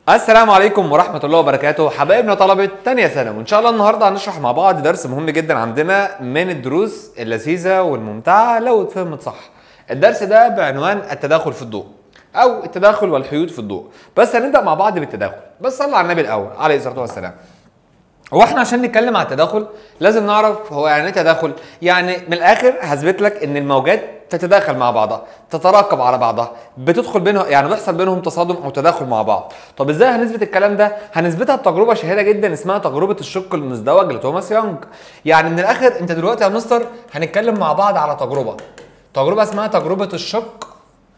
السلام عليكم ورحمة الله وبركاته حبايبنا طلبة تانية ثانوي وإن شاء الله النهاردة هنشرح مع بعض درس مهم جدا عندنا من الدروس اللذيذة والممتعة لو اتفهمت صح الدرس ده بعنوان التداخل في الضوء أو التداخل والحيود في الضوء بس هنبدأ مع بعض بالتداخل بس صلى على النبي الأول عليه الصلاة والسلام هو احنا عشان نتكلم عن التداخل لازم نعرف هو يعني ايه تداخل يعني من الاخر هثبت لك ان الموجات تتداخل مع بعضها تتراكب على بعضها بتدخل بينهم يعني بيحصل بينهم تصادم او تداخل مع بعض طب ازاي هنثبت الكلام ده هنثبتها بتجربه شهيره جدا اسمها تجربه الشق المزدوج لتوماس يونج يعني من الاخر انت دلوقتي يا مستر هنتكلم مع بعض على تجربه تجربه اسمها تجربه الشق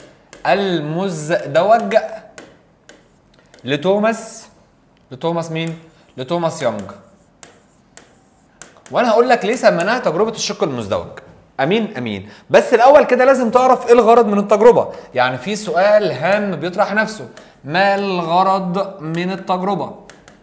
المزدوج لتوماس لتوماس مين لتوماس يونج وانا هقول لك ليه سميناها تجربه الشق المزدوج امين امين بس الاول كده لازم تعرف ايه الغرض من التجربه يعني في سؤال هام بيطرح نفسه ما الغرض من التجربه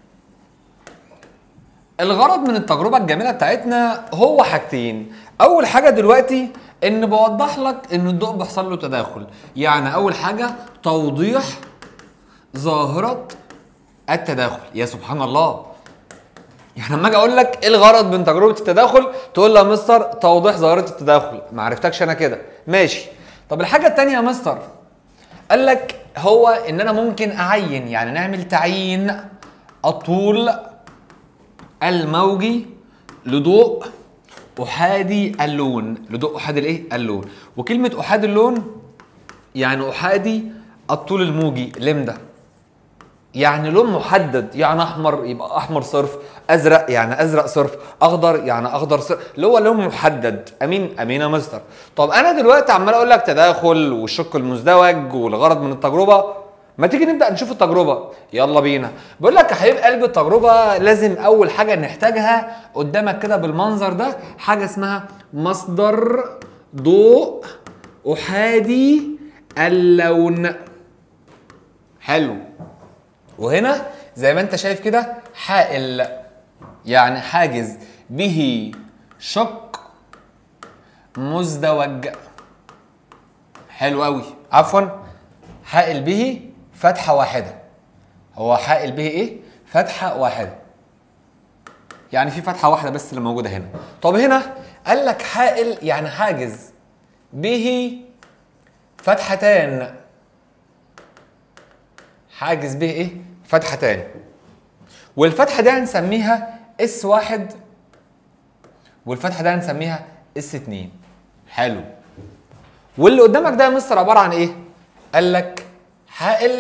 الغرض من التجربه الجميله بتاعتنا هو حاجتين اول حاجه دلوقتي ان بوضح لك ان الضوء بيحصل له تداخل يعني اول حاجه توضيح ظاهره التداخل يا سبحان الله يعني لما اجي اقول لك ايه الغرض من تجربه التداخل تقول لي يا مستر توضيح ظاهره التداخل ما عرفتكش انا كده ماشي طب الحاجه الثانيه يا مستر قال لك هو ان انا ممكن اعين يعني نعمل تعيين الطول الموجي لضوء احادي اللون لضوء احادي الايه اللون وكلمه احادي اللون يعني احادي الطول الموجي لمده يعني لون محدد يعني احمر يبقى احمر صرف ازرق يعني ازرق صرف اخضر يعني اخضر صرف اللي هو لون محدد امين امين يا مستر طب انا دلوقتي عمال اقول لك تداخل والشق المزدوج والغرض من التجربه ما تيجي نبدا نشوف التجربه يلا بينا بقول لك يا حبيب قلب التجربه لازم اول حاجه نحتاجها قدامك كده بالمنظر ده حاجه اسمها مصدر ضوء احادي اللون حلو وهنا زي ما انت شايف كده حائل يعني حاجز به شق مزدوج حلو قوي عفوا حائل به فتحه واحده هو حائل به ايه فتحه واحده يعني في فتحه واحده بس اللي موجوده هنا طب هنا قال لك حائل يعني حاجز به فتحتان حاجز به ايه فتحتان والفتحه دي هنسميها اس واحد والفتحه دي هنسميها اس اتنين حلو واللي قدامك ده يا مستر عباره عن ايه قال لك حائل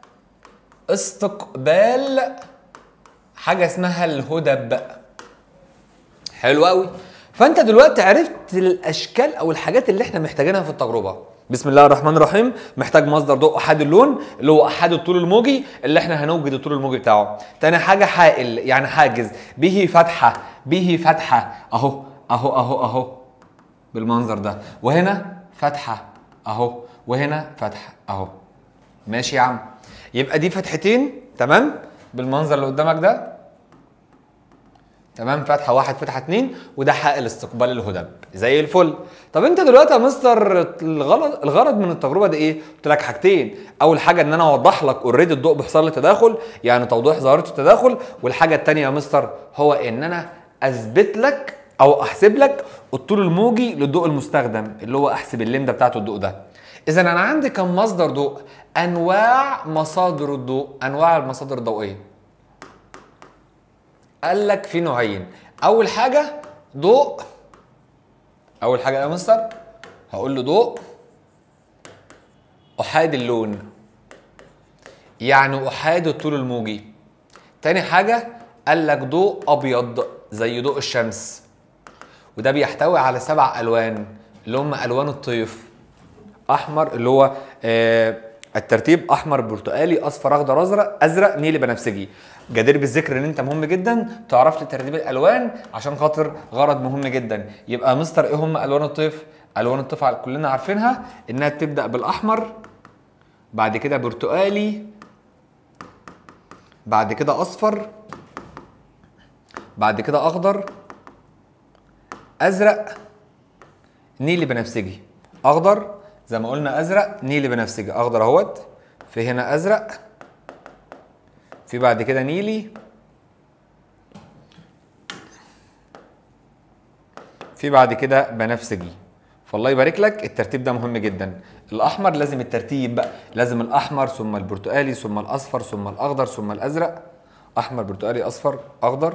استقبال حاجه اسمها الهدب حلو قوي فانت دلوقتي عرفت الاشكال او الحاجات اللي احنا محتاجينها في التجربه بسم الله الرحمن الرحيم محتاج مصدر ضوء احاد اللون اللي هو احاد الطول الموجي اللي احنا هنوجد الطول الموجي بتاعه تاني حاجه حائل يعني حاجز به فتحه به فتحه اهو اهو اهو اهو بالمنظر ده وهنا فتحه اهو وهنا فتحه اهو ماشي يا عم يبقى دي فتحتين تمام بالمنظر اللي قدامك ده تمام فتحه واحد فتحه اتنين وده حائل استقبال الهدب زي الفل طب انت دلوقتي يا مستر الغرض الغرض من التجربه دي ايه قلت لك حاجتين اول حاجه ان انا اوضح لك اوريدي الضوء بيحصل له تداخل يعني توضيح ظاهره التداخل والحاجه الثانيه يا مستر هو ان انا اثبت لك او احسب لك الطول الموجي للضوء المستخدم اللي هو احسب اللمده بتاعته الضوء ده اذا انا عندي كم مصدر ضوء انواع مصادر الضوء انواع المصادر الضوئيه قال لك في نوعين اول حاجه ضوء اول حاجه يا مستر هقول له ضوء احاد اللون يعني احاد الطول الموجي تاني حاجه قال لك ضوء ابيض زي ضوء الشمس وده بيحتوي على سبع الوان اللي هم الوان الطيف احمر اللي هو آه الترتيب احمر برتقالي اصفر اخضر ازرق ازرق نيلي بنفسجي جدير بالذكر ان انت مهم جدا تعرف لي ترتيب الالوان عشان خاطر غرض مهم جدا يبقى مستر ايه هم الوان الطيف الوان الطيف كلنا عارفينها انها بتبدا بالاحمر بعد كده برتقالي بعد كده اصفر بعد كده اخضر ازرق نيلي بنفسجي اخضر زي ما قلنا ازرق نيلي بنفسجي اخضر اهوت في هنا ازرق في بعد كده نيلي في بعد كده بنفسجي فالله يبارك لك الترتيب ده مهم جدا الاحمر لازم الترتيب بقى لازم الاحمر ثم البرتقالي ثم الاصفر ثم الاخضر ثم الازرق احمر برتقالي اصفر اخضر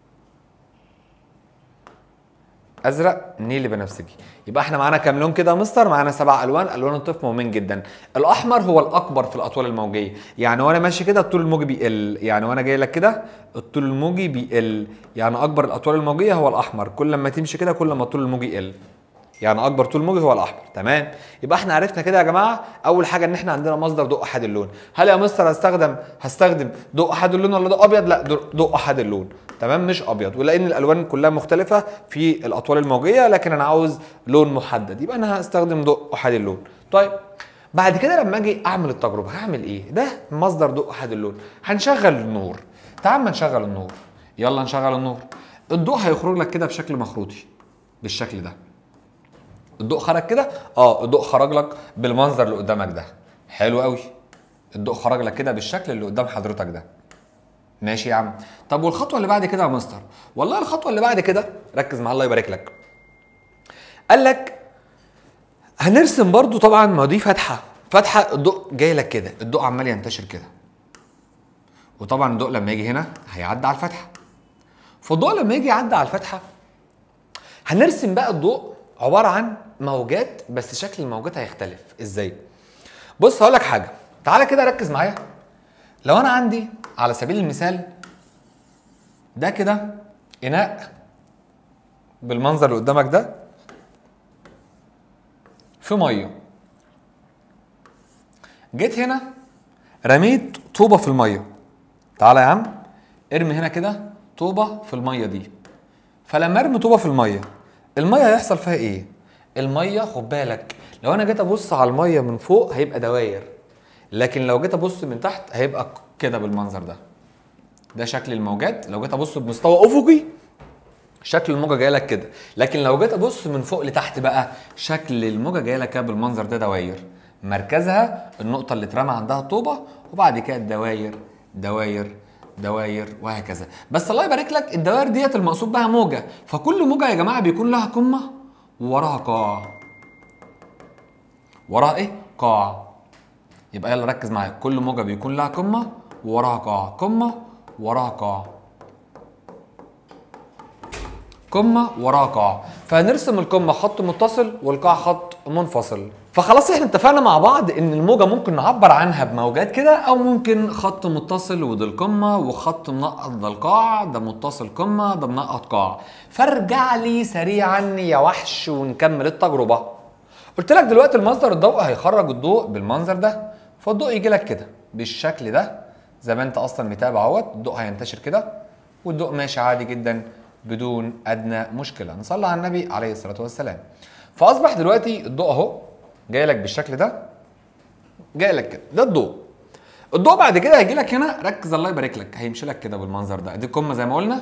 ازرق نيلي بنفسجي يبقى احنا معانا كام لون كده يا مستر معانا سبع الوان الوان الطيف مهمين جدا الاحمر هو الاكبر في الاطوال الموجيه يعني وانا ماشي كده الطول الموجي بيقل يعني وانا جاي لك كده الطول الموجي بيقل يعني اكبر الاطوال الموجيه هو الاحمر كل ما تمشي كده كل ما الطول الموجي يقل يعني اكبر طول موجي هو الاحمر تمام يبقى احنا عرفنا كده يا جماعه اول حاجه ان احنا عندنا مصدر ضوء احاد اللون هل يا مستر هستخدم هستخدم ضوء احاد اللون ولا ضوء ابيض لا ضوء احاد اللون تمام مش ابيض ولان الالوان كلها مختلفه في الاطوال الموجيه لكن انا عاوز لون محدد يبقى انا هستخدم ضوء احاد اللون طيب بعد كده لما اجي اعمل التجربه هعمل ايه ده مصدر ضوء احاد اللون هنشغل النور تعال ما نشغل النور يلا نشغل النور الضوء هيخرج لك كده بشكل مخروطي بالشكل ده الضوء خرج كده اه الضوء خرج لك بالمنظر اللي قدامك ده حلو قوي الضوء خرج لك كده بالشكل اللي قدام حضرتك ده ماشي يا عم طب والخطوه اللي بعد كده يا مستر والله الخطوه اللي بعد كده ركز معايا الله يبارك لك قال لك هنرسم برضو طبعا ما دي فتحه فتحه الضوء جاي لك كده الضوء عمال ينتشر كده وطبعا الضوء لما يجي هنا هيعدي على الفتحه فالضوء لما يجي يعدي على الفتحه هنرسم بقى الضوء عباره عن موجات بس شكل الموجات هيختلف ازاي بص هقول لك حاجه تعالى كده ركز معايا لو انا عندي على سبيل المثال ده كده اناء بالمنظر اللي قدامك ده في ميه جيت هنا رميت طوبه في الميه تعالى يا عم ارمي هنا كده طوبه في الميه دي فلما ارمي طوبه في الميه الميه هيحصل فيها ايه الميه خد بالك لو انا جيت ابص على الميه من فوق هيبقى دواير لكن لو جيت ابص من تحت هيبقى كده بالمنظر ده ده شكل الموجات لو جيت ابص بمستوى افقي شكل الموجه جايه لك كده لكن لو جيت ابص من فوق لتحت بقى شكل الموجه جايه لك كده بالمنظر ده دواير مركزها النقطه اللي اترمى عندها الطوبه وبعد كده الدواير دواير دواير وهكذا بس الله يبارك لك الدوائر ديت المقصود بها موجه فكل موجه يا جماعه بيكون لها قمه ووراها قاع وراها ايه قاع يبقى يلا ركز معايا كل موجه بيكون لها قمه ووراها قاع قمه وراها قاع قمه وراها قاع فهنرسم القمه خط متصل والقاع خط منفصل فخلاص احنا اتفقنا مع بعض ان الموجه ممكن نعبر عنها بموجات كده او ممكن خط متصل ودي القمه وخط منقط ده القاع ده متصل قمه ده منقط قاع فارجع لي سريعا يا وحش ونكمل التجربه قلت لك دلوقتي المصدر الضوء هيخرج الضوء بالمنظر ده فالضوء يجي لك كده بالشكل ده زي ما انت اصلا متابع اهوت الضوء هينتشر كده والضوء ماشي عادي جدا بدون ادنى مشكله نصلي على النبي عليه الصلاه والسلام فاصبح دلوقتي الضوء اهو جاي لك بالشكل ده جاي لك كده ده الضوء الضوء بعد كده هيجي لك هنا ركز الله يبارك لك هيمشي لك كده بالمنظر ده دي قمه زي ما قلنا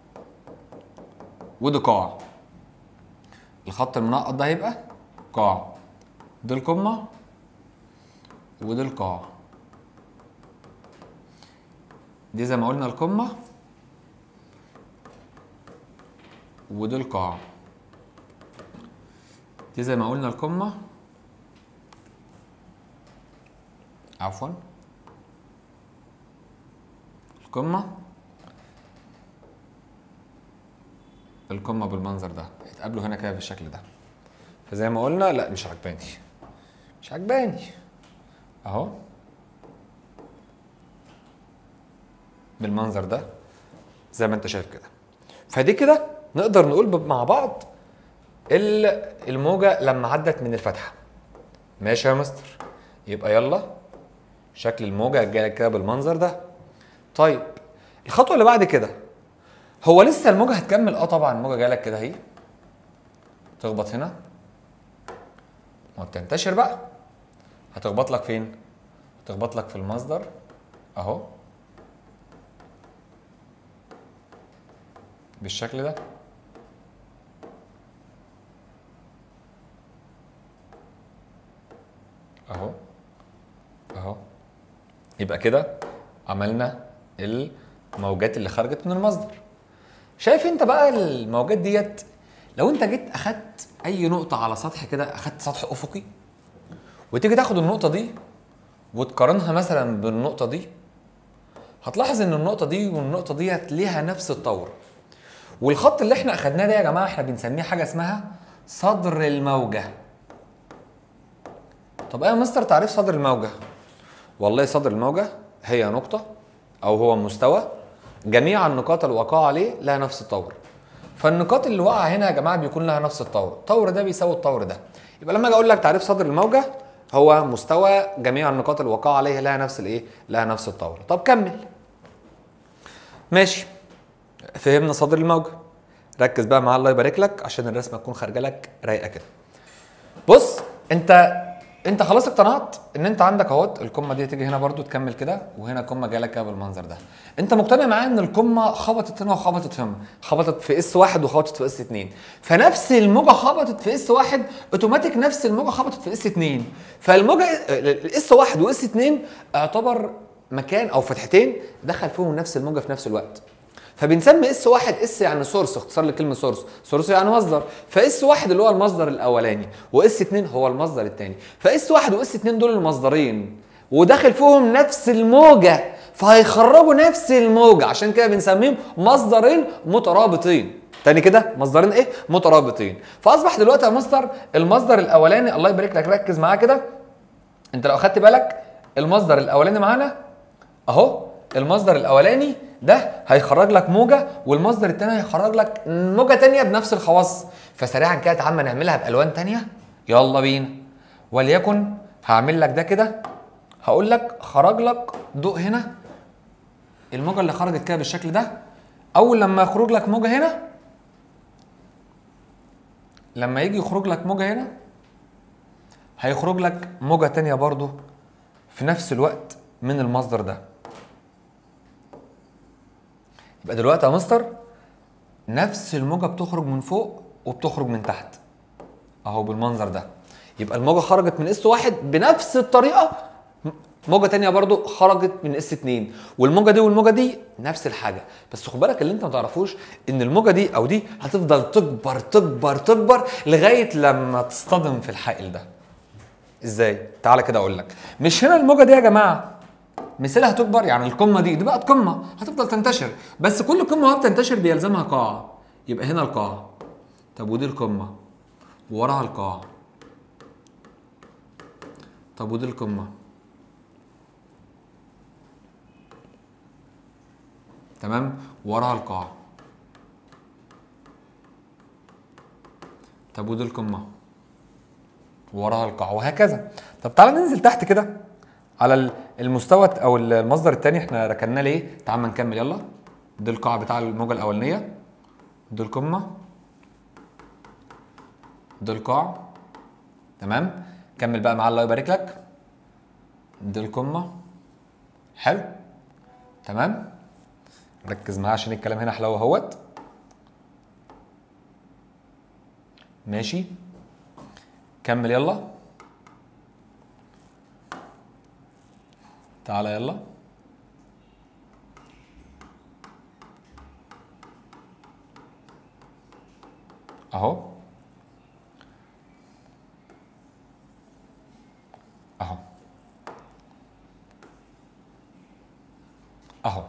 ودي قاع الخط المنقط ده هيبقى قاع دي القمه ودي القاع دي زي ما قلنا القمه ودي القاع دي زي ما قلنا القمه عفوا القمة القمة بالمنظر ده هيتقابلوا هنا كده بالشكل ده فزي ما قلنا لا مش عجباني مش عجباني اهو بالمنظر ده زي ما انت شايف كده فدي كده نقدر نقول مع بعض الموجة لما عدت من الفتحة ماشي يا مستر يبقى يلا شكل الموجة جاية كده بالمنظر ده طيب الخطوة اللي بعد كده هو لسه الموجة هتكمل اه طبعا الموجة جاية لك كده اهي تخبط هنا وتنتشر بقى هتخبط لك فين؟ هتخبط لك في المصدر اهو بالشكل ده اهو اهو يبقى كده عملنا الموجات اللي خرجت من المصدر شايف انت بقى الموجات ديت لو انت جيت اخدت اي نقطه على سطح كده اخدت سطح افقي وتيجي تاخد النقطه دي وتقارنها مثلا بالنقطه دي هتلاحظ ان النقطه دي والنقطه ديت ليها نفس الطور والخط اللي احنا اخدناه ده يا جماعه احنا بنسميه حاجه اسمها صدر الموجه طب ايه يا مستر تعريف صدر الموجه والله صدر الموجه هي نقطه او هو مستوى جميع النقاط الواقعه عليه لها نفس الطور فالنقاط اللي واقعه هنا يا جماعه بيكون لها نفس الطور الطور ده بيساوي الطور ده يبقى لما اجي اقول لك تعريف صدر الموجه هو مستوى جميع النقاط الواقعه عليه لها نفس الايه لها نفس الطور طب كمل ماشي فهمنا صدر الموجه ركز بقى معايا الله يبارك لك عشان الرسمه تكون خارجه لك رايقه كده بص انت انت خلاص اقتنعت ان انت عندك اهوت القمه دي تيجي هنا برضو تكمل كده وهنا قمه جايه لك كده بالمنظر ده انت مقتنع معايا ان القمه خبطت هنا وخبطت هنا خبطت في اس واحد وخبطت في اس اتنين فنفس الموجه خبطت في اس واحد اوتوماتيك نفس الموجه خبطت في اس اتنين فالموجه الاس واحد واس اتنين اعتبر مكان او فتحتين دخل فيهم نفس الموجه في نفس الوقت فبنسمي اس واحد اس يعني سورس اختصار لكلمه سورس سورس يعني مصدر فاس واحد اللي هو المصدر الاولاني واس اتنين هو المصدر الثاني فاس واحد واس اتنين دول المصدرين وداخل فيهم نفس الموجه فهيخرجوا نفس الموجه عشان كده بنسميهم مصدرين مترابطين تاني كده مصدرين ايه مترابطين فاصبح دلوقتي يا مصدر المصدر الاولاني الله يبارك لك ركز معايا كده انت لو اخدت بالك المصدر الاولاني معانا اهو المصدر الاولاني ده هيخرج لك موجه والمصدر الثاني هيخرج لك موجه ثانيه بنفس الخواص فسريعا كده تعالى نعملها بالوان ثانيه يلا بينا وليكن هعمل لك ده كده هقول لك خرج لك ضوء هنا الموجه اللي خرجت كده بالشكل ده اول لما يخرج لك موجه هنا لما يجي يخرج لك موجه هنا هيخرج لك موجه تانية برضو في نفس الوقت من المصدر ده يبقى دلوقتي يا مستر نفس الموجه بتخرج من فوق وبتخرج من تحت اهو بالمنظر ده يبقى الموجه خرجت من اس واحد بنفس الطريقه موجه تانية برضو خرجت من اس 2 والموجه دي والموجه دي نفس الحاجه بس خد بالك اللي انت ما تعرفوش ان الموجه دي او دي هتفضل تكبر تكبر تكبر لغايه لما تصطدم في الحائل ده ازاي تعالى كده اقول لك مش هنا الموجه دي يا جماعه مثالها هتكبر يعني القمه دي دي بقت قمه هتفضل تنتشر بس كل قمه وهي بتنتشر بيلزمها قاع يبقى هنا القاع طب ودي القمه ووراها القاع طب ودي القمه تمام وراها القاع طب ودي القمه وراها القاع وهكذا طب تعالى ننزل تحت كده على المستوى او المصدر الثاني احنا ركناه ليه تعال ما نكمل يلا دي القاع بتاع الموجه الاولانيه دي القمه دي القاع تمام كمل بقى معاه الله يبارك لك دي القمه حلو تمام ركز معاه عشان الكلام هنا حلو اهوت ماشي كمل يلا تعالى يلا اهو اهو اهو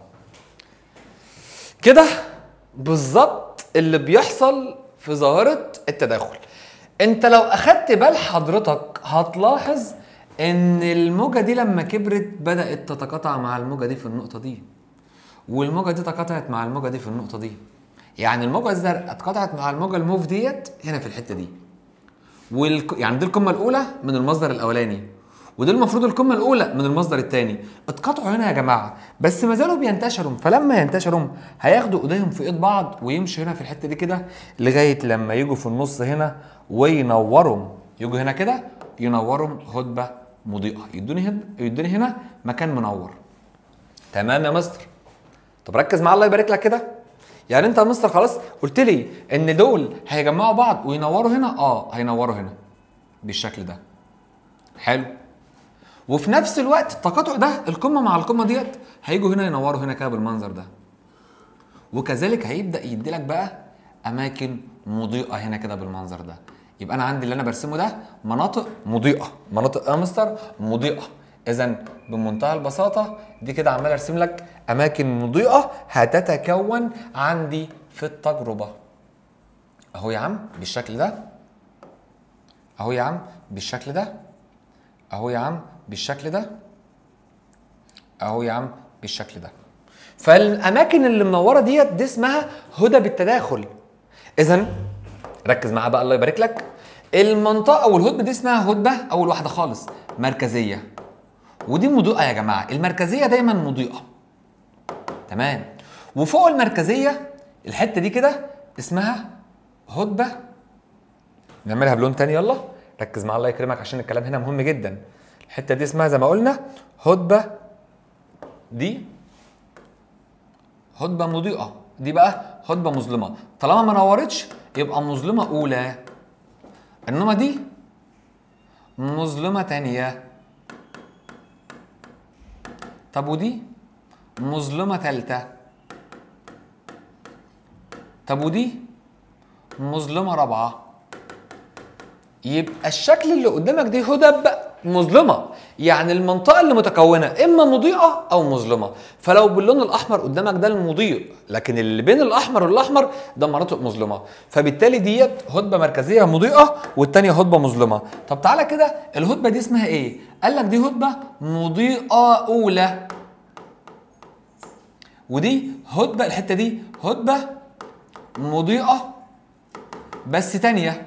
كده بالظبط اللي بيحصل في ظاهرة التداخل انت لو اخدت بال حضرتك هتلاحظ ان الموجة دي لما كبرت بدأت تتقاطع مع الموجة دي في النقطة دي والموجة دي تقاطعت مع الموجة دي في النقطة دي يعني الموجة الزرقاء اتقاطعت مع الموجة الموف ديت هنا في الحتة دي والك... يعني دي القمة الأولى من المصدر الأولاني ودي المفروض القمة الأولى من المصدر الثاني اتقطعوا هنا يا جماعة بس ما زالوا بينتشروا فلما ينتشروا هياخدوا ايديهم في ايد بعض ويمشوا هنا في الحتة دي كده لغاية لما يجوا في النص هنا وينوروا يجوا هنا كده ينوروا هدبة مضيئة يدوني هنا يدوني هنا مكان منور تمام يا مستر طب ركز معايا الله يبارك لك كده يعني انت يا مستر خلاص قلت لي ان دول هيجمعوا بعض وينوروا هنا اه هينوروا هنا بالشكل ده حلو وفي نفس الوقت التقاطع ده القمه مع القمه ديت هيجوا هنا ينوروا هنا كده بالمنظر ده وكذلك هيبدا يدي لك بقى اماكن مضيئه هنا كده بالمنظر ده يبقى انا عندي اللي انا برسمه ده مناطق مضيئه مناطق امستر مضيئه اذا بمنتهى البساطه دي كده عمال ارسم لك اماكن مضيئه هتتكون عندي في التجربه اهو يا عم بالشكل ده اهو يا عم بالشكل ده اهو يا عم بالشكل ده اهو يا عم بالشكل ده فالاماكن اللي منوره ديت دي اسمها هدى بالتداخل اذا ركز معايا بقى الله يبارك لك المنطقه او الهدبه دي اسمها هدبه اول واحده خالص مركزيه ودي مضيئه يا جماعه المركزيه دايما مضيئه تمام وفوق المركزيه الحته دي كده اسمها هدبه نعملها بلون تاني يلا ركز معايا الله يكرمك عشان الكلام هنا مهم جدا الحته دي اسمها زي ما قلنا هدبه دي هدبه مضيئه دي بقى هدبه مظلمه طالما ما نورتش يبقى مظلمه اولى انما دي مظلمه تانية طب ودي مظلمه تالتة طب ودي مظلمه رابعه يبقى الشكل اللي قدامك دي هدب مظلمه يعني المنطقه اللي متكونه اما مضيئه او مظلمه فلو باللون الاحمر قدامك ده المضيء لكن اللي بين الاحمر والاحمر ده مناطق مظلمه فبالتالي ديت هدبه مركزيه مضيئه والثانيه هدبه مظلمه طب تعالى كده الهدبه دي اسمها ايه قال لك دي هدبه مضيئه اولى ودي هدبه الحته دي هدبه مضيئه بس تانيه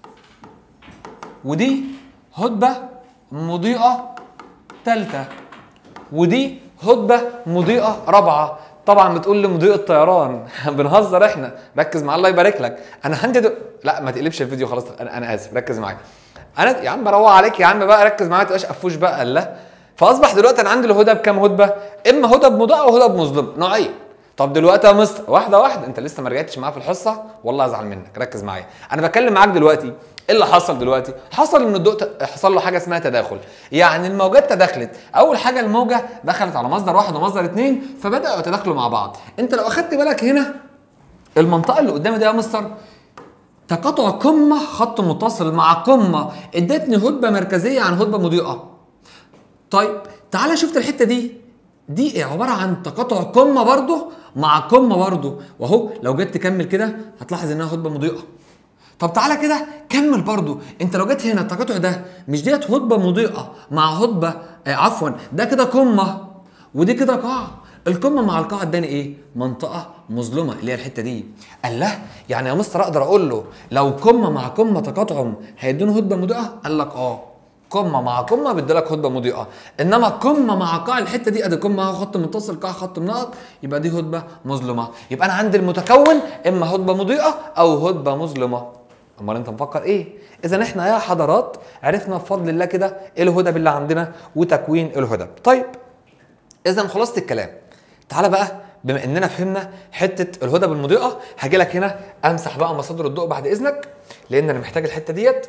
ودي هدبة مضيئة تالتة ودي هدبة مضيئة رابعة طبعا بتقول لي مضيء الطيران بنهزر احنا ركز معايا الله يبارك لك انا عندي دو... لا ما تقلبش الفيديو خلاص انا, أنا اسف ركز معايا انا يا عم بروق عليك يا عم بقى ركز معايا ما تبقاش قفوش بقى لا فاصبح دلوقتي انا عندي الهدى بكام هدبه اما هدى بمضيئه وهدى بمظلم نوعين طب دلوقتي يا مستر واحده واحده انت لسه ما رجعتش معايا في الحصه والله ازعل منك ركز معايا انا بتكلم معاك دلوقتي ايه اللي حصل دلوقتي حصل ان الضوء ت- حصل له حاجه اسمها تداخل يعني الموجات تداخلت اول حاجه الموجه دخلت على مصدر واحد ومصدر اثنين فبداوا يتداخلوا مع بعض انت لو اخدت بالك هنا المنطقه اللي قدامي دي يا مستر تقاطع قمه خط متصل مع قمه ادتني هدبه مركزيه عن هدبه مضيئه طيب تعالى شفت الحته دي دي إيه؟ عباره عن تقاطع قمه برضه مع قمه برضه واهو لو جيت تكمل كده هتلاحظ انها هدبه مضيئه طب تعالى كده كمل برضو انت لو جيت هنا التقاطع ده مش ديت هدبه مضيئه مع هدبه آه عفوا ده كده قمه ودي كده قاع القمه مع القاع اداني ايه منطقه مظلمه اللي هي الحته دي قال له يعني يا مستر اقدر اقول له لو قمه مع قمه تقاطعهم هيدوني هدبه مضيئه قال لك اه قمه مع قمه بيديلك هدبه مضيئه انما قمه مع قاع الحته دي ادي قمه اهو خط متصل قاع خط منقط يبقى دي هدبه مظلمه يبقى انا عندي المتكون اما هدبه مضيئه او هدبه مظلمه امال انت مفكر ايه اذا احنا يا حضرات عرفنا بفضل الله كده ايه الهدب اللي عندنا وتكوين الهدب طيب اذا خلاصه الكلام تعالى بقى بما اننا فهمنا حته الهدب المضيئه هاجي لك هنا امسح بقى مصادر الضوء بعد اذنك لان انا محتاج الحته ديت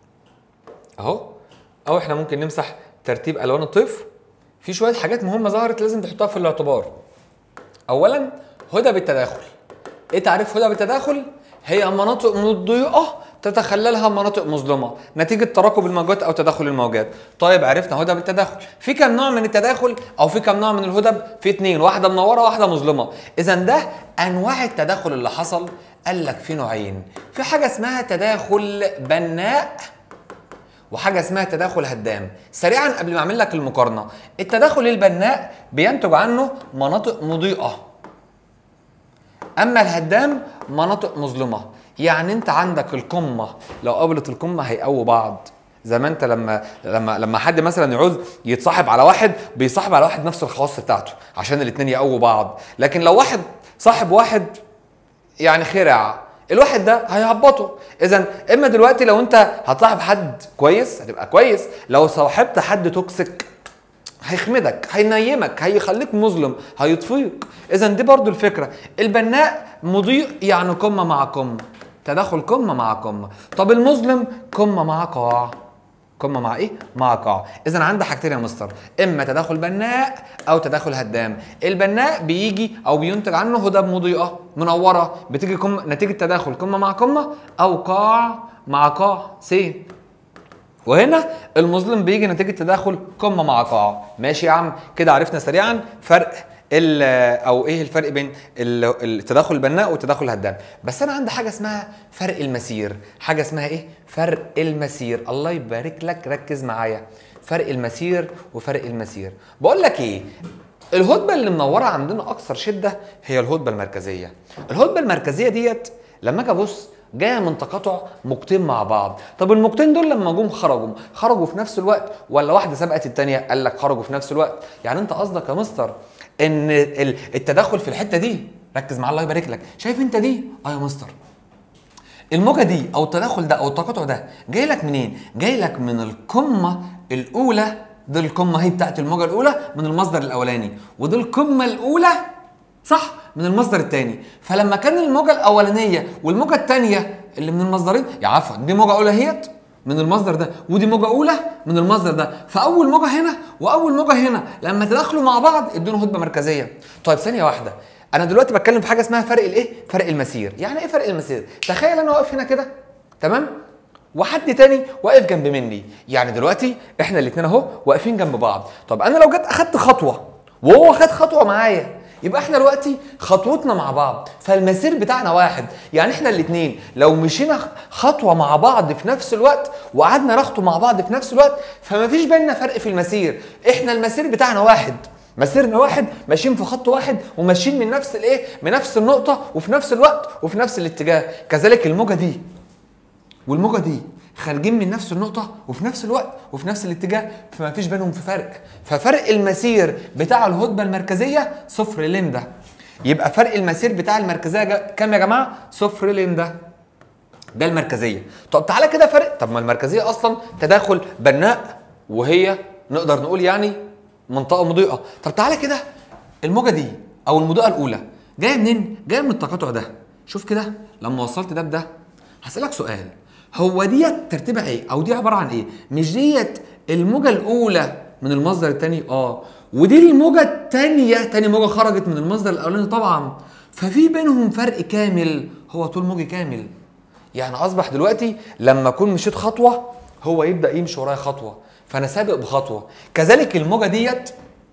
اهو او احنا ممكن نمسح ترتيب الوان الطيف في شويه حاجات مهمه ظهرت لازم تحطها في الاعتبار اولا هدى بالتداخل ايه تعريف هدى بالتداخل هي مناطق مضيئه تتخللها مناطق مظلمه نتيجه تراكب الموجات او تداخل الموجات طيب عرفنا هدى بالتداخل في كم نوع من التداخل او في كم نوع من الهدب في اتنين واحده منوره واحده مظلمه اذا ده انواع التداخل اللي حصل قال لك في نوعين في حاجه اسمها تداخل بناء وحاجه اسمها تداخل هدام سريعا قبل ما اعمل لك المقارنه التداخل البناء بينتج عنه مناطق مضيئه اما الهدام مناطق مظلمه يعني انت عندك القمه لو قابلت القمه هيقووا بعض زي ما انت لما لما لما حد مثلا يعوز يتصاحب على واحد بيصاحب على واحد نفس الخواص بتاعته عشان الاثنين يقووا بعض لكن لو واحد صاحب واحد يعني خرع الواحد ده هيهبطه اذا اما دلوقتي لو انت هتصاحب حد كويس هتبقى كويس لو صاحبت حد توكسيك هيخمدك هينيمك هيخليك مظلم هيطفيك اذا دي برضو الفكره البناء مضيء يعني قمه مع قمه تداخل قمه مع قمه طب المظلم قمه مع قاع قمه مع ايه مع قاع اذا عندي حاجتين يا مستر اما تداخل بناء او تداخل هدام البناء بيجي او بينتج عنه هدب مضيئه منوره بتيجي قمه نتيجه تداخل قمه مع قمه او قاع مع قاع سين وهنا المظلم بيجي نتيجه تداخل قمه مع قاع ماشي يا عم كده عرفنا سريعا فرق ال- او ايه الفرق بين ال- التداخل البناء والتداخل الهدام بس انا عندي حاجه اسمها فرق المسير حاجه اسمها ايه فرق المسير الله يبارك لك ركز معايا فرق المسير وفرق المسير بقول لك ايه الهدبه اللي منوره عندنا اكثر شده هي الهدبه المركزيه الهدبه المركزيه ديت لما اجي ابص جايه من تقاطع موجتين مع بعض طب الموجتين دول لما جم خرجوا خرجوا في نفس الوقت ولا واحده سبقت الثانيه قال لك خرجوا في نفس الوقت يعني انت قصدك يا مستر ان ال- التدخل في الحته دي ركز معايا الله يبارك لك شايف انت دي اه يا مستر الموجه دي او التدخل ده او التقاطع ده جاي لك منين جاي لك من القمه الاولى دي القمه هي بتاعت الموجه الاولى من المصدر الاولاني ودي القمه الاولى صح من المصدر الثاني فلما كان الموجه الاولانيه والموجه الثانيه اللي من المصدرين يا عفوا دي موجه اولى اهيت من المصدر ده ودي موجه اولى من المصدر ده فاول موجه هنا واول موجه هنا لما تدخلوا مع بعض ادونا هدبه مركزيه طيب ثانيه واحده انا دلوقتي بتكلم في حاجه اسمها فرق الايه فرق المسير يعني ايه فرق المسير تخيل انا واقف هنا كده تمام وحد تاني واقف جنب مني يعني دلوقتي احنا الاثنين اهو واقفين جنب بعض طب انا لو جيت اخدت خطوه وهو خد خطوه معايا يبقى احنا دلوقتي خطوتنا مع بعض فالمسير بتاعنا واحد يعني احنا الاثنين لو مشينا خطوه مع بعض في نفس الوقت وقعدنا نخطو مع بعض في نفس الوقت فما فيش بيننا فرق في المسير احنا المسير بتاعنا واحد مسيرنا واحد ماشيين في خط واحد وماشيين من نفس الايه من نفس النقطه وفي نفس الوقت وفي نفس الاتجاه كذلك الموجه دي والموجه دي خارجين من نفس النقطة وفي نفس الوقت وفي نفس الاتجاه فما فيش بينهم في فرق ففرق المسير بتاع الهدبة المركزية صفر لمدة يبقى فرق المسير بتاع المركزية جا- كام يا جماعة؟ صفر لمدة ده المركزية طب تعالى كده فرق طب ما المركزية أصلا تداخل بناء وهي نقدر نقول يعني منطقة مضيئة طب تعالى كده الموجة دي أو المضيئة الأولى جاية منين؟ جاية من التقاطع ده شوف كده لما وصلت ده بده هسألك سؤال هو ديت ترتيبها ايه؟ أو دي عبارة عن ايه؟ مش ديت الموجة الأولى من المصدر الثاني اه ودي الموجة الثانية تاني موجة خرجت من المصدر الأولاني طبعا ففي بينهم فرق كامل هو طول موجي كامل يعني اصبح دلوقتي لما اكون مشيت خطوه هو يبدا يمشي ورايا خطوه فانا سابق بخطوه كذلك الموجه ديت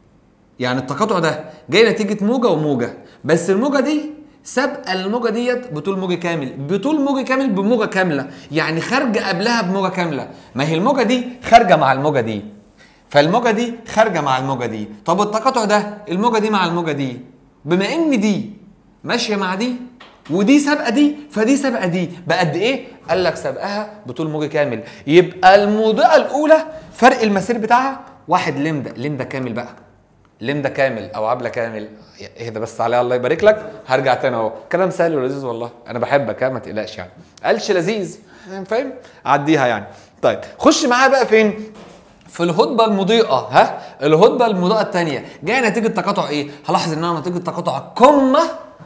يعني التقاطع ده جاي نتيجه موجه وموجه بس الموجه دي سابقه الموجه ديت بطول موجي كامل بطول موجي كامل بموجه كامله يعني خارجه قبلها بموجه كامله ما هي الموجه دي خارجه مع الموجه دي فالموجه دي خارجه مع الموجه دي طب التقاطع ده الموجه دي مع الموجه دي بما ان دي ماشيه مع دي ودي سابقه دي فدي سابقه دي بقد ايه قال لك سابقها بطول موجي كامل يبقى الموضوعه الاولى فرق المسير بتاعها واحد لمده لمده كامل بقى لمده كامل او عبله كامل اهدى بس عليها الله يبارك لك هرجع تاني اهو كلام سهل ولذيذ والله انا بحبك ها ما تقلقش يعني قالش لذيذ فاهم عديها يعني طيب خش معايا بقى فين في الهدبة المضيئة ها الهدبة المضيئة الثانية جاية نتيجة تقاطع ايه؟ هلاحظ انها نتيجة تقاطع قمة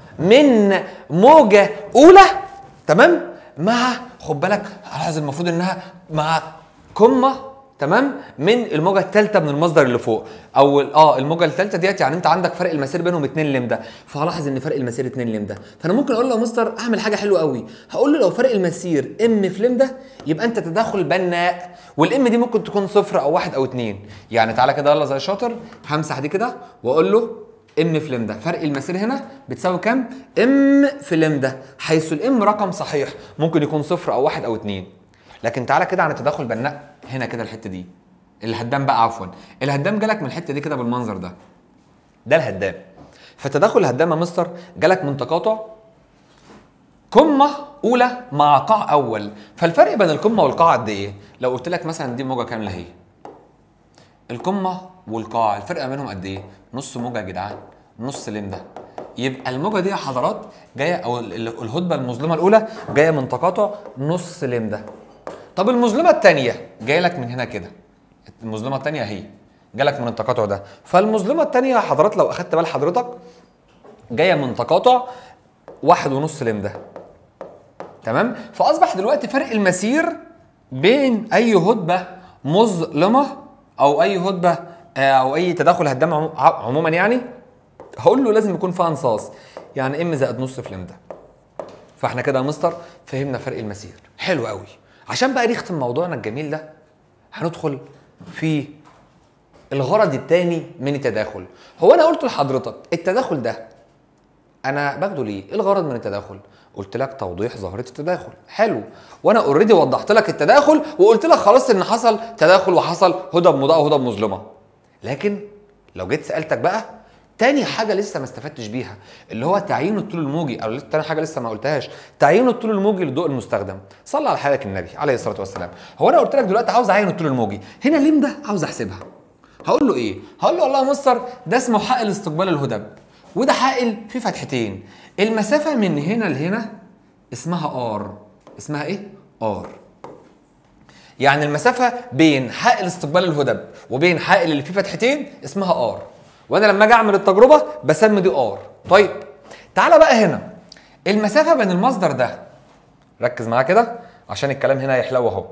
من موجة أولى تمام؟ مع خد بالك هلاحظ المفروض انها مع قمة تمام من الموجة الثالثة من المصدر اللي فوق او ال- اه الموجة الثالثة ديت يعني انت عندك فرق المسير بينهم 2 لمدة فهلاحظ ان فرق المسير 2 لمدة فانا ممكن اقول له يا مستر اعمل حاجة حلوة قوي هقول له لو فرق المسير ام في لمدة يبقى انت تدخل بناء والام دي ممكن تكون صفر او واحد او اتنين يعني تعالى كده يلا زي شاطر همسح دي كده واقول له ام في لمدة فرق المسير هنا بتساوي كام ام في لمدة حيث الام رقم صحيح ممكن يكون صفر او واحد او اتنين لكن تعالى كده عن التدخل بناء هنا كده الحته دي الهدام بقى عفوا الهدام جالك من الحته دي كده بالمنظر ده ده الهدام فتدخل الهدام يا مستر جالك من تقاطع قمه اولى مع قاع اول فالفرق بين القمه والقاع قد ايه لو قلت لك مثلا دي موجه كامله اهي القمه والقاع الفرق ما بينهم قد ايه نص موجه يا جدعان نص لمده يبقى الموجه دي يا حضرات جايه او ال- ال- الهدبه المظلمه الاولى جايه من تقاطع نص لمده طب المظلمه الثانيه جايه لك من هنا كده المظلمه الثانيه اهي جالك من التقاطع ده فالمظلمه الثانيه يا حضرات لو اخدت بال حضرتك جايه من تقاطع واحد ونص لمده تمام فاصبح دلوقتي فرق المسير بين اي هدبه مظلمه او اي هدبه آه، او اي تداخل هدام عمو- عموما يعني هقول له لازم يكون فيها انصاص يعني ام زائد نص في لمده فاحنا كده يا مستر فهمنا فرق المسير حلو قوي عشان بقى نختم موضوعنا الجميل ده هندخل في الغرض الثاني من التداخل هو انا قلت لحضرتك التداخل ده انا باخده ليه ايه الغرض من التداخل قلت لك توضيح ظاهره التداخل حلو وانا اوريدي وضحت لك التداخل وقلت لك خلاص ان حصل تداخل وحصل هدى مضاءه وهدى مظلمه لكن لو جيت سالتك بقى تاني حاجه لسه ما استفدتش بيها اللي هو تعيين الطول الموجي او تاني حاجه لسه ما قلتهاش تعيين الطول الموجي للضوء المستخدم صلى على حضرتك النبي عليه الصلاه والسلام هو انا قلت لك دلوقتي عاوز اعين الطول الموجي هنا ليه ده عاوز احسبها هقول له ايه هقول له والله يا مستر ده اسمه حائل استقبال الهدب وده حائل فيه فتحتين المسافه من هنا لهنا اسمها ار اسمها ايه ار يعني المسافه بين حائل استقبال الهدب وبين حائل اللي فيه فتحتين اسمها ار وانا لما اجي اعمل التجربه بسمي دي ار طيب تعالى بقى هنا المسافه بين المصدر ده ركز معايا كده عشان الكلام هنا هيحلو اهو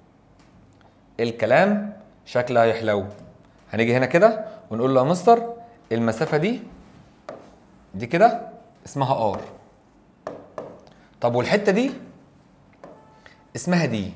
الكلام شكله هيحلو هنيجي هنا كده ونقول له يا مستر المسافه دي دي كده اسمها ار طب والحته دي اسمها دي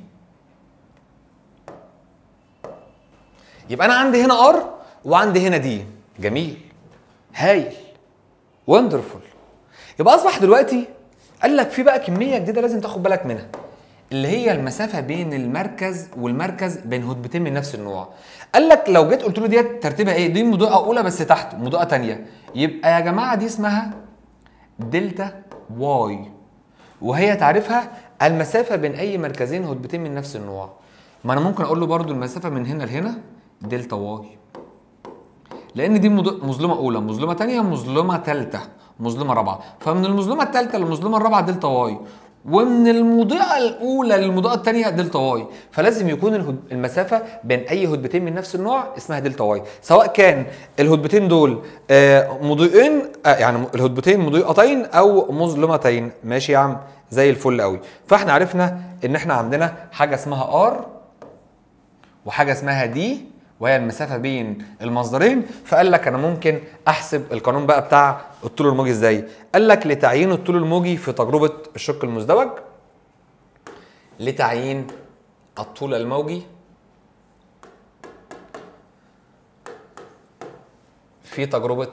يبقى انا عندي هنا ار وعندي هنا دي جميل هايل وندرفول يبقى اصبح دلوقتي قال لك في بقى كميه جديده لازم تاخد بالك منها اللي هي المسافه بين المركز والمركز بين هدبتين من نفس النوع قال لك لو جيت قلت له ديت ترتيبها ايه دي مضيئه اولى بس تحت مضيئه تانية يبقى يا جماعه دي اسمها دلتا واي وهي تعرفها المسافه بين اي مركزين هدبتين من نفس النوع ما انا ممكن اقول له برضو المسافه من هنا لهنا دلتا واي لان دي مض- مظلمه اولى مظلمه تانية مظلمه ثالثه مظلمه رابعه فمن المظلمه الثالثه للمظلمه الرابعه دلتا واي ومن المضيئه الاولى للمضيئه الثانيه دلتا واي فلازم يكون الهد... المسافه بين اي هدبتين من نفس النوع اسمها دلتا واي سواء كان الهدبتين دول آه، مضيئين آه، يعني الهدبتين مضيئتين او مظلمتين ماشي يا عم زي الفل قوي فاحنا عرفنا ان احنا عندنا حاجه اسمها ار وحاجه اسمها دي وهي المسافه بين المصدرين فقال لك انا ممكن احسب القانون بقى بتاع الطول الموجي ازاي قال لك لتعيين الطول الموجي في تجربه الشق المزدوج لتعيين الطول الموجي في تجربه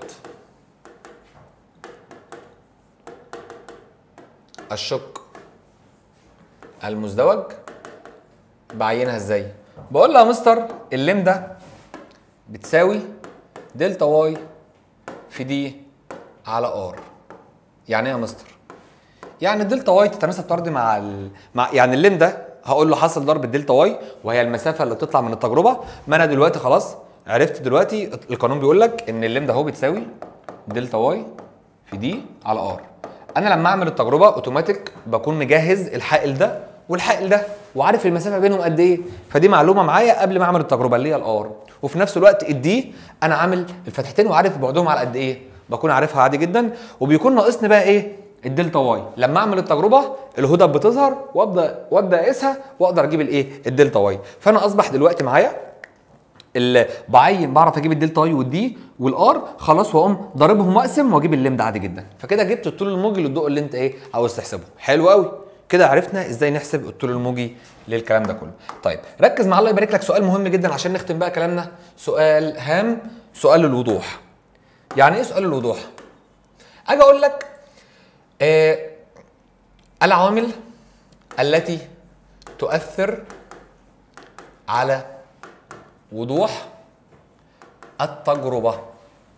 الشق المزدوج بعينها ازاي بقول له يا مستر اللم ده بتساوي دلتا واي في دي على ار يعني ايه يا مستر يعني الدلتا واي تتناسب طردي مع ال... مع يعني اللم ده هقول له حاصل ضرب الدلتا واي وهي المسافه اللي بتطلع من التجربه ما انا دلوقتي خلاص عرفت دلوقتي القانون بيقول لك ان اللم ده هو بتساوي دلتا واي في دي على ار انا لما اعمل التجربه اوتوماتيك بكون مجهز الحائل ده والحائل ده وعارف المسافه بينهم قد ايه فدي معلومه معايا قبل ما اعمل التجربه اللي هي الار وفي نفس الوقت الدي انا عامل الفتحتين وعارف بعدهم على قد ايه بكون عارفها عادي جدا وبيكون ناقصني بقى ايه الدلتا واي لما اعمل التجربه الهدب بتظهر وابدا وابدا اقيسها واقدر اجيب الايه الدلتا واي فانا اصبح دلوقتي معايا اللي بعين بعرف اجيب الدلتا واي والدي والار خلاص واقوم ضاربهم واقسم واجيب اللم ده عادي جدا فكده جبت الطول الموجي للضوء اللي انت ايه عاوز تحسبه حلو قوي كده عرفنا ازاي نحسب الطول الموجي للكلام ده كله طيب ركز مع الله يبارك لك سؤال مهم جدا عشان نختم بقى كلامنا سؤال هام سؤال الوضوح يعني ايه سؤال الوضوح اجي اقول لك آه العوامل التي تؤثر على وضوح التجربة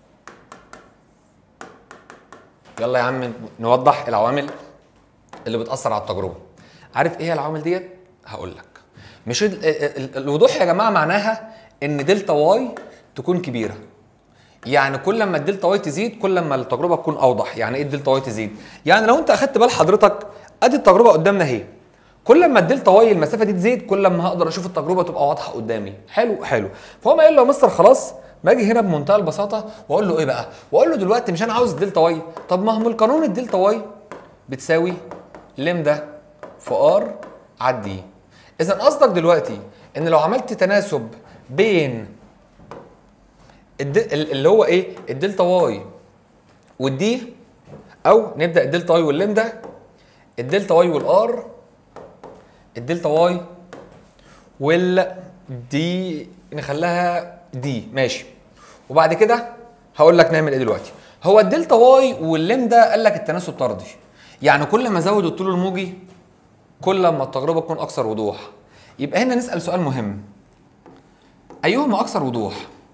يلا يا عم نوضح العوامل اللي بتأثر على التجربة عارف ايه هي العوامل ديت هقول لك مش ال- ال- ال- الوضوح يا جماعة معناها ان دلتا واي تكون كبيرة يعني كل ما الدلتا واي تزيد كل ما التجربة تكون اوضح يعني ايه الدلتا واي تزيد يعني لو انت اخدت بال حضرتك ادي التجربة قدامنا اهي كل ما الدلتا واي المسافه دي تزيد كل ما هقدر اشوف التجربه تبقى واضحه قدامي حلو حلو فهو قال له يا مستر خلاص ما اجي هنا بمنتهى البساطه واقول له ايه بقى واقول له دلوقتي مش انا عاوز الدلتا واي طب ما هو من القانون الدلتا واي بتساوي لم ده في ار على دي اذا قصدك دلوقتي ان لو عملت تناسب بين الد... ال- اللي هو ايه الدلتا واي والدي او نبدا الدلتا واي واللمدا الدلتا واي والار الدلتا واي والدي نخليها دي ماشي وبعد كده هقول لك نعمل ايه دلوقتي هو الدلتا واي واللمدا قال لك التناسب طردي يعني كل ما ازود الطول الموجي كل ما التجربه تكون اكثر وضوح يبقى هنا نسال سؤال مهم ايهما اكثر وضوح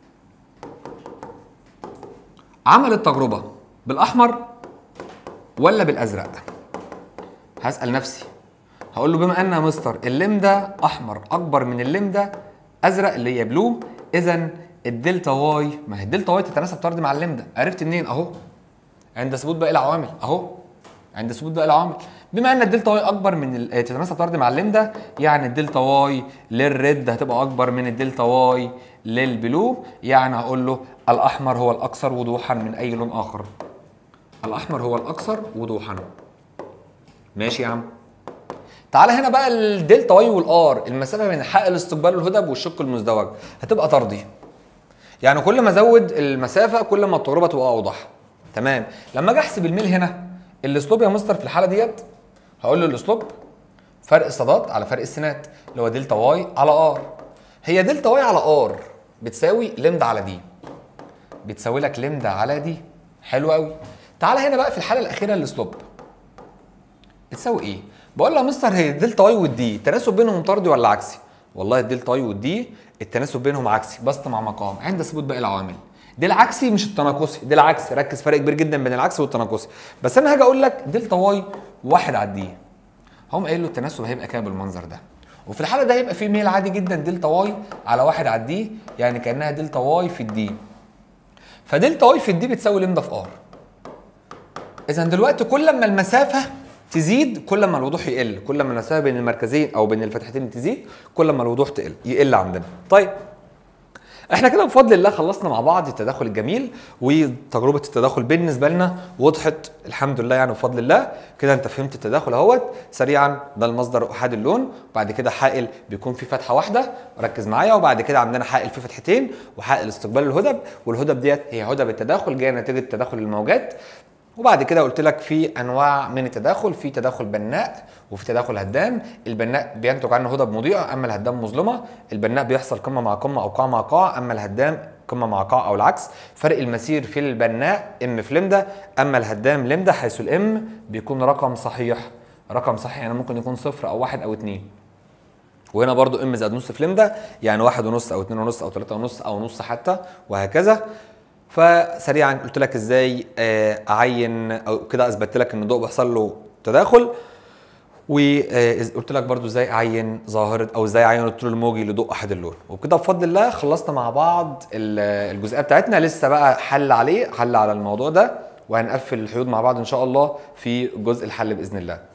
عمل التجربه بالاحمر ولا بالازرق هسال نفسي هقول له بما ان يا مستر اللمدا احمر اكبر من اللمدا ازرق اللي هي بلو اذا الدلتا واي ما هي الدلتا واي تتناسب طردي مع اللمدا عرفت منين اهو عند ثبوت باقي العوامل اهو عند ثبوت باقي العوامل بما ان الدلتا واي اكبر من ال- آه، تتناسب طردي مع اللمدا يعني الدلتا واي للريد هتبقى اكبر من الدلتا واي للبلو يعني هقول له الاحمر هو الاكثر وضوحا من اي لون اخر الاحمر هو الاكثر وضوحا ماشي يا عم تعالى هنا بقى الدلتا واي والار المسافه بين حق الاستقبال والهدب والشق المزدوج هتبقى طردي يعني كل ما ازود المسافه كل ما التجربه تبقى اوضح تمام لما اجي احسب الميل هنا الاسلوب يا مستر في الحاله ديت هقول له الاسلوب فرق الصادات على فرق السينات اللي هو دلتا واي على ار هي دلتا واي على ار بتساوي لمدا على دي بتساوي لك لمدا على دي حلو قوي تعالى هنا بقى في الحاله الاخيره الاسلوب بتساوي ايه؟ بقول له يا مستر هي الدلتا واي والدي التناسب بينهم طردي ولا عكسي؟ والله الدلتا واي والدي التناسب بينهم عكسي بسط مع مقام عند ثبوت باقي العوامل ده العكسي مش التناقصي ده العكس ركز فرق كبير جدا بين العكسي والتناقصي بس انا هاجي اقول لك دلتا واي واحد على الدي هم قايل له التناسب هيبقى كده بالمنظر ده وفي الحاله ده هيبقى في ميل عادي جدا دلتا واي على واحد على الدي يعني كانها دلتا واي في الدي فدلتا واي في الدي بتساوي لمدا في ار اذا دلوقتي كل ما المسافه تزيد كل ما الوضوح يقل كل ما المسافه بين المركزين او بين الفتحتين تزيد كل ما الوضوح تقل يقل عندنا طيب احنا كده بفضل الله خلصنا مع بعض التداخل الجميل وتجربه التداخل بالنسبه لنا وضحت الحمد لله يعني بفضل الله كده انت فهمت التداخل اهوت سريعا ده المصدر احاد اللون وبعد كده حائل بيكون فيه فتحه واحده ركز معايا وبعد كده عندنا حائل فيه فتحتين وحائل استقبال الهدب والهدب ديت هي هدب التداخل جايه نتيجه تداخل الموجات وبعد كده قلت لك في انواع من التداخل في تداخل بناء وفي تداخل هدام البناء بينتج عنه هدب مضيئه اما الهدام مظلمه البناء بيحصل قمه مع قمه او قاع مع قاع اما الهدام قمه مع قاع او العكس فرق المسير في البناء ام في لمدا اما الهدام لمدا حيث الام بيكون رقم صحيح رقم صحيح يعني ممكن يكون صفر او واحد او اتنين وهنا برضو ام زائد نص في لمدا يعني واحد ونص او اتنين ونص او تلاته ونص او نص حتى وهكذا فسريعا قلت لك ازاي آه، اعين او كده اثبتت لك ان الضوء بيحصل له تداخل وقلت لك برضو ازاي اعين ظاهره او ازاي اعين الطول الموجي لضوء احد اللون وبكده بفضل الله خلصنا مع بعض ال- الجزئيه بتاعتنا لسه بقى حل عليه حل على الموضوع ده وهنقفل الحدود مع بعض ان شاء الله في جزء الحل باذن الله